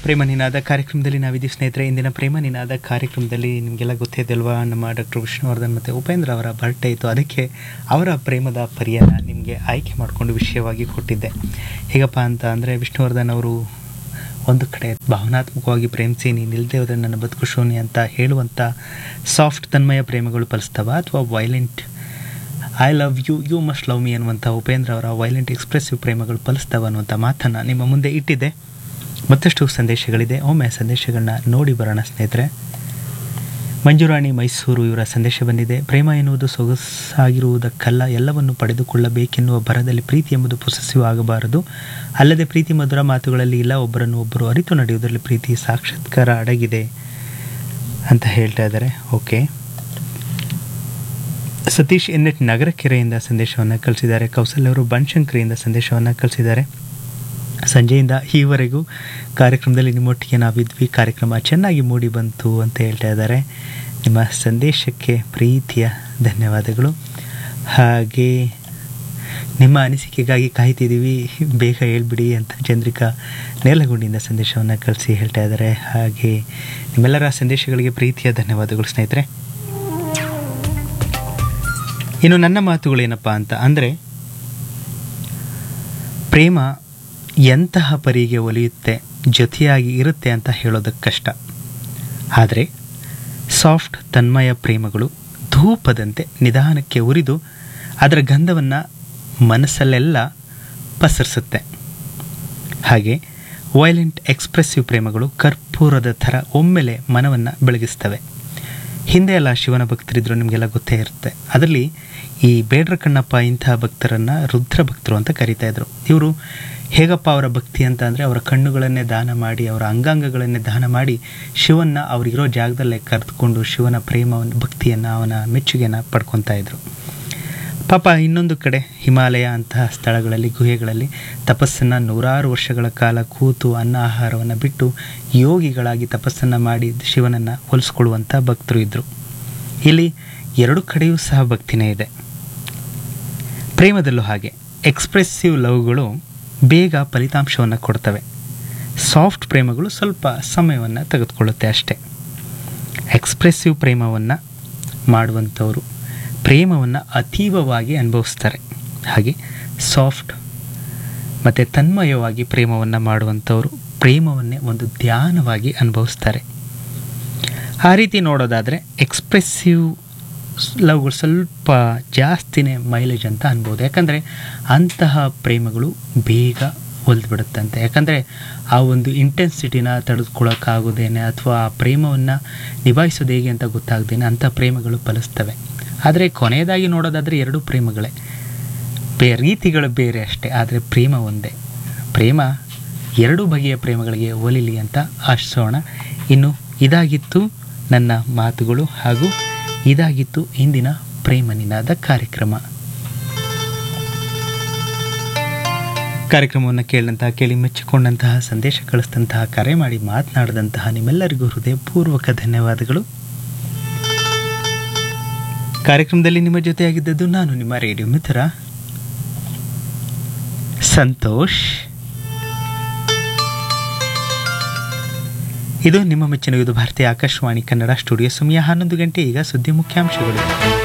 ಪ್ರೇಮ ನಿನಾದ ಕಾರ್ಯಕ್ರಮದಲ್ಲಿ ನಾವಿದ್ದೀವಿ ಸ್ನೇಹಿತರೆ ಇಂದಿನ ಪ್ರೇಮ ನಿನಾದ ಕಾರ್ಯಕ್ರಮದಲ್ಲಿ ನಿಮಗೆಲ್ಲ ಗೊತ್ತಿದೆಯಲ್ವಾ ನಮ್ಮ ಡಾಕ್ಟರ್ ವಿಷ್ಣುವರ್ಧನ್ ಮತ್ತು ಉಪೇಂದ್ರ ಅವರ ಬರ್ಡೇ ಇತ್ತು ಅದಕ್ಕೆ ಅವರ ಪ್ರೇಮದ ಪರಿಯನ್ನು ನಿಮಗೆ ಆಯ್ಕೆ ಮಾಡಿಕೊಂಡು ವಿಷಯವಾಗಿ ಕೊಟ್ಟಿದ್ದೆ ಹೇಗಪ್ಪ ಅಂತ ಅಂದರೆ ವಿಷ್ಣುವರ್ಧನ್ ಅವರು ಒಂದು ಕಡೆ ಭಾವನಾತ್ಮಕವಾಗಿ ಪ್ರೇಮಿಸಿ ನೀನು ಇಲ್ಲದೆ ಹೋದರೆ ನನ್ನ ಬದುಕು ಶೂನ್ಯ ಅಂತ ಹೇಳುವಂಥ ಸಾಫ್ಟ್ ತನ್ಮಯ ಪ್ರೇಮಗಳು ಫಲಿಸ್ತವ ಅಥವಾ violent I love you you must love me ಅನ್ನುವಂಥ ಉಪೇಂದ್ರ ಅವರ ವೈಲೆಂಟ್ ಎಕ್ಸ್ಪ್ರೆಸಿವ್ ಪ್ರೇಮಗಳು ಫಲಿಸ್ತವ ಅನ್ನುವಂಥ ಮಾತನ್ನು ನಿಮ್ಮ ಮುಂದೆ ಇಟ್ಟಿದ್ದೆ ಮತ್ತಷ್ಟು ಸಂದೇಶಗಳಿದೆ ಒಮ್ಮೆ ಸಂದೇಶಗಳನ್ನ ನೋಡಿ ಬರೋಣ ಸ್ನೇಹಿತರೆ ಮಂಜುರಾಣಿ ಮೈಸೂರು ಇವರ ಸಂದೇಶ ಬಂದಿದೆ ಪ್ರೇಮ ಎನ್ನುವುದು ಸೊಗಸಾಗಿರುವುದಕ್ಕಲ್ಲ ಎಲ್ಲವನ್ನು ಪಡೆದುಕೊಳ್ಳಬೇಕೆನ್ನುವ ಭರದಲ್ಲಿ ಪ್ರೀತಿ ಎಂಬುದು ಪೊಸೆಸಿವ್ ಆಗಬಾರದು ಅಲ್ಲದೆ ಪ್ರೀತಿ ಮಧುರ ಮಾತುಗಳಲ್ಲಿ ಇಲ್ಲ ಒಬ್ಬರನ್ನು ಒಬ್ಬರು ಅರಿತು ನಡೆಯುವುದರಲ್ಲಿ ಪ್ರೀತಿ ಸಾಕ್ಷಾತ್ಕಾರ ಅಡಗಿದೆ ಅಂತ ಹೇಳ್ತಾ ಇದ್ದಾರೆ ಓಕೆ ಸತೀಶ್ ಎನ್ನೆಟ್ ನಗರಕೆರೆಯಿಂದ ಸಂದೇಶವನ್ನು ಕಳಿಸಿದ್ದಾರೆ ಕೌಸಲ್ಯ ಅವರು ಬನಶಂಕರಿಯಿಂದ ಸಂದೇಶವನ್ನು ಕಳಿಸಿದ್ದಾರೆ ಸಂಜೆಯಿಂದ ಈವರೆಗೂ ಕಾರ್ಯಕ್ರಮದಲ್ಲಿ ನಿಮ್ಮೊಟ್ಟಿಗೆ ನಾವಿದ್ವಿ ಕಾರ್ಯಕ್ರಮ ಚೆನ್ನಾಗಿ ಮೂಡಿ ಬಂತು ಅಂತ ಹೇಳ್ತಾ ಇದ್ದಾರೆ ನಿಮ್ಮ ಸಂದೇಶಕ್ಕೆ ಪ್ರೀತಿಯ ಧನ್ಯವಾದಗಳು ಹಾಗೆ ನಿಮ್ಮ ಅನಿಸಿಕೆಗಾಗಿ ಕಾಯ್ತಿದ್ದೀವಿ ಬೇಗ ಹೇಳ್ಬಿಡಿ ಅಂತ ಚಂದ್ರಿಕಾ ನೇಲಗುಂಡಿಯಿಂದ ಸಂದೇಶವನ್ನು ಕಳಿಸಿ ಹೇಳ್ತಾ ಇದ್ದಾರೆ ಹಾಗೆ ನಿಮ್ಮೆಲ್ಲರ ಸಂದೇಶಗಳಿಗೆ ಪ್ರೀತಿಯ ಧನ್ಯವಾದಗಳು ಸ್ನೇಹಿತರೆ ಇನ್ನು ನನ್ನ ಮಾತುಗಳೇನಪ್ಪ ಅಂತ ಅಂದರೆ ಪ್ರೇಮ ಎಂತಹ ಪರಿಗೆ ಒಲಿಯುತ್ತೆ ಜೊತೆಯಾಗಿ ಇರುತ್ತೆ ಅಂತ ಹೇಳೋದಕ್ಕೆ ಕಷ್ಟ ಆದರೆ ಸಾಫ್ಟ್ ತನ್ಮಯ ಪ್ರೇಮಗಳು ಧೂಪದಂತೆ ನಿಧಾನಕ್ಕೆ ಉರಿದು ಅದರ ಗಂಧವನ್ನು ಮನಸ್ಸಲ್ಲೆಲ್ಲ ಪಸರಿಸುತ್ತೆ ಹಾಗೆ ವೈಲೆಂಟ್ ಎಕ್ಸ್ಪ್ರೆಸಿವ್ ಪ್ರೇಮಗಳು ಕರ್ಪೂರದ ಥರ ಒಮ್ಮೆಲೆ ಮನವನ್ನು ಬೆಳಗಿಸ್ತವೆ ಹಿಂದೆ ಎಲ್ಲ ಶಿವನ ಭಕ್ತರಿದ್ರು ನಿಮಗೆಲ್ಲ ಗೊತ್ತೇ ಇರುತ್ತೆ ಅದರಲ್ಲಿ ಈ ಬೇಡ್ರ ಕಣ್ಣಪ್ಪ ಇಂತಹ ಭಕ್ತರನ್ನು ರುದ್ರ ಭಕ್ತರು ಅಂತ ಕರೀತಾ ಇದ್ರು ಇವರು ಹೇಗಪ್ಪ ಅವರ ಭಕ್ತಿ ಅಂತ ಅಂದರೆ ಅವರ ಕಣ್ಣುಗಳನ್ನೇ ದಾನ ಮಾಡಿ ಅವರ ಅಂಗಾಂಗಗಳನ್ನೇ ದಾನ ಮಾಡಿ ಶಿವನ್ನ ಅವರಿರೋ ಜಾಗದಲ್ಲೇ ಕರೆದುಕೊಂಡು ಶಿವನ ಪ್ರೇಮವನ್ನು ಭಕ್ತಿಯನ್ನು ಅವನ ಮೆಚ್ಚುಗೆಯನ್ನು ಪಡ್ಕೊತಾ ಇದ್ರು ಪಾಪ ಇನ್ನೊಂದು ಕಡೆ ಹಿಮಾಲಯ ಅಂತಹ ಸ್ಥಳಗಳಲ್ಲಿ ಗುಹೆಗಳಲ್ಲಿ ತಪಸ್ಸನ್ನು ನೂರಾರು ವರ್ಷಗಳ ಕಾಲ ಕೂತು ಅನ್ನ ಆಹಾರವನ್ನು ಬಿಟ್ಟು ಯೋಗಿಗಳಾಗಿ ತಪಸ್ಸನ್ನು ಮಾಡಿ ಶಿವನನ್ನು ಹೋಲಿಸ್ಕೊಳ್ಳುವಂಥ ಭಕ್ತರು ಇದ್ದರು ಇಲ್ಲಿ ಎರಡು ಕಡೆಯೂ ಸಹ ಭಕ್ತಿನೇ ಇದೆ ಪ್ರೇಮದಲ್ಲೂ ಹಾಗೆ ಎಕ್ಸ್ಪ್ರೆಸ್ಸಿವ್ ಲವ್ಗಳು ಬೇಗ ಫಲಿತಾಂಶವನ್ನು ಕೊಡ್ತವೆ ಸಾಫ್ಟ್ ಪ್ರೇಮಗಳು ಸ್ವಲ್ಪ ಸಮಯವನ್ನು ತೆಗೆದುಕೊಳ್ಳುತ್ತೆ ಅಷ್ಟೇ ಎಕ್ಸ್ಪ್ರೆಸ್ಸಿವ್ ಪ್ರೇಮವನ್ನು ಮಾಡುವಂಥವರು ಪ್ರೇಮವನ್ನು ಅತೀವವಾಗಿ ಅನುಭವಿಸ್ತಾರೆ ಹಾಗೆ ಸಾಫ್ಟ್ ಮತ್ತು ತನ್ಮಯವಾಗಿ ಪ್ರೇಮವನ್ನು ಮಾಡುವಂಥವರು ಪ್ರೇಮವನ್ನೇ ಒಂದು ಧ್ಯಾನವಾಗಿ ಅನುಭವಿಸ್ತಾರೆ ಆ ರೀತಿ ನೋಡೋದಾದರೆ ಎಕ್ಸ್ಪ್ರೆಸ್ಸಿವ್ ಲವ್ಗಳು ಸ್ವಲ್ಪ ಜಾಸ್ತಿನೇ ಮೈಲೇಜ್ ಅಂತ ಅನ್ಬೋದು ಯಾಕಂದರೆ ಅಂತಹ ಪ್ರೇಮಗಳು ಬೇಗ ಒಲ್ದ್ಬಿಡುತ್ತಂತೆ ಯಾಕಂದರೆ ಆ ಒಂದು ಇಂಟೆನ್ಸಿಟಿನ ತಡೆದುಕೊಳ್ಳೋಕ್ಕಾಗೋದೇನೆ ಅಥವಾ ಆ ಪ್ರೇಮವನ್ನು ನಿಭಾಯಿಸೋದು ಹೇಗೆ ಅಂತ ಗೊತ್ತಾಗ್ದೇನೆ ಅಂಥ ಪ್ರೇಮಗಳು ಫಲಿಸ್ತವೆ ಆದರೆ ಕೊನೆಯದಾಗಿ ನೋಡೋದಾದರೆ ಎರಡು ಪ್ರೇಮಗಳೇ ಬೇ ರೀತಿಗಳು ಬೇರೆ ಅಷ್ಟೇ ಆದರೆ ಪ್ರೇಮ ಒಂದೇ ಪ್ರೇಮ ಎರಡು ಬಗೆಯ ಪ್ರೇಮಗಳಿಗೆ ಒಲಿಲಿ ಅಂತ ಆಶಿಸೋಣ ಇನ್ನು ಇದಾಗಿತ್ತು ನನ್ನ ಮಾತುಗಳು ಹಾಗೂ ಇದಾಗಿತ್ತು ಇಂದಿನ ಪ್ರೇಮ ನಿನಾದ ಕಾರ್ಯಕ್ರಮ ಕಾರ್ಯಕ್ರಮವನ್ನು ಕೇಳಿದಂತಹ ಕೇಳಿ ಮೆಚ್ಚಿಕೊಂಡಂತಹ ಸಂದೇಶ ಕಳಿಸಿದಂತಹ ಕರೆ ಮಾಡಿ ಮಾತನಾಡಿದಂತಹ ನಿಮ್ಮೆಲ್ಲರಿಗೂ ಹೃದಯಪೂರ್ವಕ ಧನ್ಯವಾದಗಳು ಕಾರ್ಯಕ್ರಮದಲ್ಲಿ ನಿಮ್ಮ ಜೊತೆಯಾಗಿದ್ದದ್ದು ನಾನು ನಿಮ್ಮ ರೇಡಿಯೋ ಮಿತ್ರ ಸಂತೋಷ್ ಇದು ನಿಮ್ಮ ಮೆಚ್ಚಿನ ಇದು ಭಾರತೀಯ ಆಕಾಶವಾಣಿ ಕನ್ನಡ ಸ್ಟುಡಿಯೋ ಸಮಯ ಹನ್ನೊಂದು ಗಂಟೆ ಈಗ ಸುದ್ದಿ ಮುಖ್ಯಾಂಶಗಳು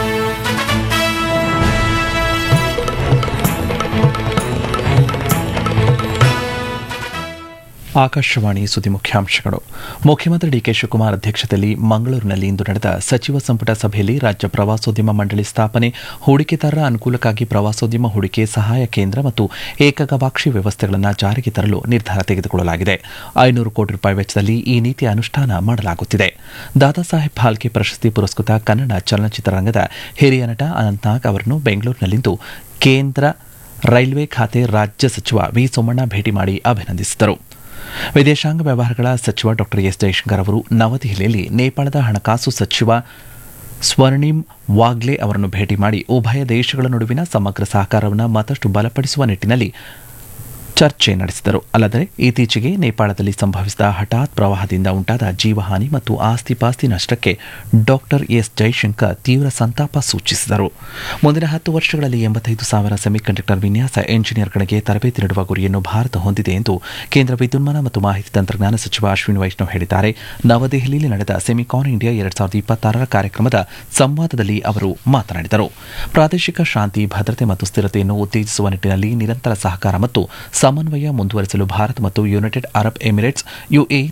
ಆಕಾಶವಾಣಿ ಸುದ್ದಿ ಮುಖ್ಯಾಂಶಗಳು ಮುಖ್ಯಮಂತ್ರಿ ಡಿಕೆ ಶಿವಕುಮಾರ್ ಅಧ್ಯಕ್ಷತೆಯಲ್ಲಿ ಮಂಗಳೂರಿನಲ್ಲಿ ಇಂದು ನಡೆದ ಸಚಿವ ಸಂಪುಟ ಸಭೆಯಲ್ಲಿ ರಾಜ್ಯ ಪ್ರವಾಸೋದ್ಯಮ ಮಂಡಳಿ ಸ್ಥಾಪನೆ ಹೂಡಿಕೆದಾರರ ಅನುಕೂಲಕ್ಕಾಗಿ ಪ್ರವಾಸೋದ್ಯಮ ಹೂಡಿಕೆ ಸಹಾಯ ಕೇಂದ್ರ ಮತ್ತು ಏಕಗವಾಕ್ಷಿ ವ್ಯವಸ್ಥೆಗಳನ್ನು ಜಾರಿಗೆ ತರಲು ನಿರ್ಧಾರ ತೆಗೆದುಕೊಳ್ಳಲಾಗಿದೆ ಐನೂರು ಕೋಟಿ ರೂಪಾಯಿ ವೆಚ್ಚದಲ್ಲಿ ಈ ನೀತಿ ಅನುಷ್ಠಾನ ಮಾಡಲಾಗುತ್ತಿದೆ ದಾದಾ ಸಾಹೇಬ್ ಫಾಲ್ಕೆ ಪ್ರಶಸ್ತಿ ಪುರಸ್ಕೃತ ಕನ್ನಡ ಚಲನಚಿತ್ರರಂಗದ ಹಿರಿಯ ನಟ ಅನಂತ್ನಾಗ್ ಅವರನ್ನು ಬೆಂಗಳೂರಿನಲ್ಲಿಂದು ಕೇಂದ್ರ ರೈಲ್ವೆ ಖಾತೆ ರಾಜ್ಯ ಸಚಿವ ವಿ ಸೋಮಣ್ಣ ಭೇಟಿ ಮಾಡಿ ಅಭಿನಂದಿಸಿದರು ವಿದೇಶಾಂಗ ವ್ಯವಹಾರಗಳ ಸಚಿವ ಡಾ ಎಸ್ ಜಯಶಂಕರ್ ಅವರು ನವದೆಹಲಿಯಲ್ಲಿ ನೇಪಾಳದ ಹಣಕಾಸು ಸಚಿವ ಸ್ವರ್ಣಿಮ್ ವಾಗ್ಲೆ ಅವರನ್ನು ಭೇಟಿ ಮಾಡಿ ಉಭಯ ದೇಶಗಳ ನಡುವಿನ ಸಮಗ್ರ ಸಹಕಾರವನ್ನು ಮತ್ತಷ್ಟು ಬಲಪಡಿಸುವ ನಿಟ್ಟಿನಲ್ಲಿ ಚರ್ಚೆ ನಡೆಸಿದರು ಅಲ್ಲದೆ ಇತ್ತೀಚೆಗೆ ನೇಪಾಳದಲ್ಲಿ ಸಂಭವಿಸಿದ ಹಠಾತ್ ಪ್ರವಾಹದಿಂದ ಉಂಟಾದ ಜೀವಹಾನಿ ಮತ್ತು ಆಸ್ತಿಪಾಸ್ತಿ ನಷ್ಟಕ್ಕೆ ಡಾಕ್ಟರ್ ಎಸ್ ಜೈಶಂಕರ್ ತೀವ್ರ ಸಂತಾಪ ಸೂಚಿಸಿದರು ಮುಂದಿನ ಹತ್ತು ವರ್ಷಗಳಲ್ಲಿ ಎಂಬತ್ತೈದು ಸಾವಿರ ಸೆಮಿಕಂಡಕ್ಟರ್ ವಿನ್ಯಾಸ ಎಂಜಿನಿಯರ್ಗಳಿಗೆ ತರಬೇತಿ ನೀಡುವ ಗುರಿಯನ್ನು ಭಾರತ ಹೊಂದಿದೆ ಎಂದು ಕೇಂದ್ರ ವಿದ್ಯುನ್ಮಾನ ಮತ್ತು ಮಾಹಿತಿ ತಂತ್ರಜ್ಞಾನ ಸಚಿವ ಅಶ್ವಿನಿ ವೈಷ್ಣವ್ ಹೇಳಿದ್ದಾರೆ ನವದೆಹಲಿಯಲ್ಲಿ ನಡೆದ ಸೆಮಿಕಾನ್ ಇಂಡಿಯಾ ಎರಡ್ ಸಾವಿರದ ಇಪ್ಪತ್ತಾರರ ಕಾರ್ಯಕ್ರಮದ ಸಂವಾದದಲ್ಲಿ ಅವರು ಮಾತನಾಡಿದರು ಪ್ರಾದೇಶಿಕ ಶಾಂತಿ ಭದ್ರತೆ ಮತ್ತು ಸ್ಥಿರತೆಯನ್ನು ಉತ್ತೇಜಿಸುವ ನಿಟ್ಟಿನಲ್ಲಿ ನಿರಂತರ ಸಹಕಾರ ಮತ್ತು ಸಮನ್ವಯ ಮುಂದುವರಿಸಲು ಭಾರತ ಮತ್ತು ಯುನೈಟೆಡ್ ಅರಬ್ ಎಮಿರೇಟ್ಸ್ ಯುಎಇ